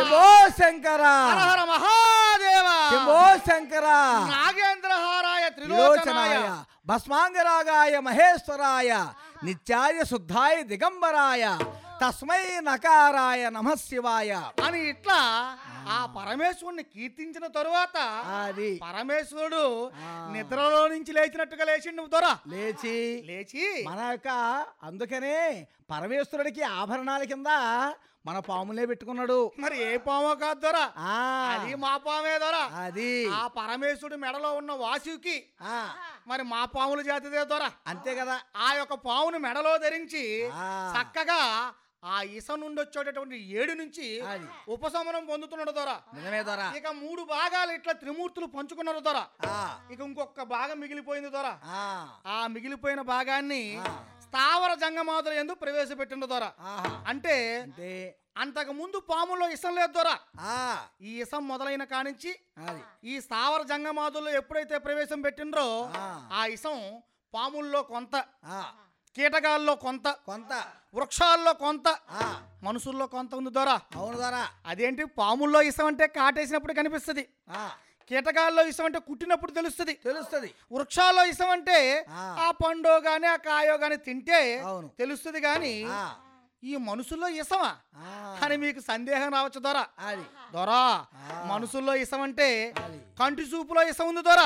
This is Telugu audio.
శంభో శంకర హర మహాదేవ శంభో శంకర నాగేంద్రహారాయ త్రిలోచనాయ త్రిలోచనాయ భస్మాంగరాగాయ మహేశ్వరాయ నిత్యాయ శుద్ధాయ దిగంబరాయ తస్మై నకారాయ నమ శివాయ అని ఇట్లా ఆ పరమేశ్వరుని కీర్తించిన తరువాత అది పరమేశ్వరుడు ఆ. నిద్రలో నుంచి లేచినట్టుగా లేచిండు దొర లేచి లేచి మన యొక్క అందుకనే పరమేశ్వరుడికి ఆభరణాల కింద మన పాములే పెట్టుకున్నాడు మరి ఏ పామో కాదు దొర ఆ అది మా పామే దొర అది ఆ పరమేశ్వరుడు మెడలో ఉన్న వాసుకి ఆ మరి మా పాముల జాతిదే దొర అంతే కదా ఆ యొక్క పామును మెడలో ధరించి ఆ. చక్కగా ఆ ఇస నుండి వచ్చేటటువంటి ఏడు నుంచి అది. ఉపశమనం పొందుతున్నాడు దొర నిజమే ద్వారా ఇక మూడు భాగాలు ఇట్లా త్రిమూర్తులు పంచుకున్నారు దొర ఆ ఇక ఇంకొక భాగం మిగిలిపోయింది దొర ఆ ఆ మిగిలిపోయిన భాగాన్ని ఆ. స్థావర జంగమాదుల ఎందు ప్రవేశపెట్టిండు దొర ఆహా అంటే అంటే అంతకు ముందు పాములో ఇసం లేదు దొర ఆ ఈ ఇసం మొదలైన కానించి అది ఈ స్థావర జంగమాదుల్లో ఎప్పుడైతే ప్రవేశం పెట్టిండ్రో ఆ. ఆ ఇసం పాముల్లో కొంత ఆ కీటకాల్లో కొంత కొంత వృక్షాల్లో కొంత ఆ మనుషుల్లో కొంత ఉంది దొర అవును ద్వారా అదేంటి పాముల్లో ఇసం అంటే కాటేసినప్పుడు కనిపిస్తుంది ఆ కీటకాల్లో ఇసం అంటే కుట్టినప్పుడు తెలుస్తుంది తెలుస్తుంది వృక్షాల్లో ఇసం అంటే ఆ. ఆ పండో గాని ఆ కాయో గాని తింటే అవును. తెలుస్తుంది గాని ఆ ఈ మనుషుల్లో ఇసమా ఆ. అని మీకు సందేహం రావచ్చు దొర అది దొరా ఆ. మనుషుల్లో ఇసం అంటే అది. కంటి చూపులో ఇసం ఉంది దొర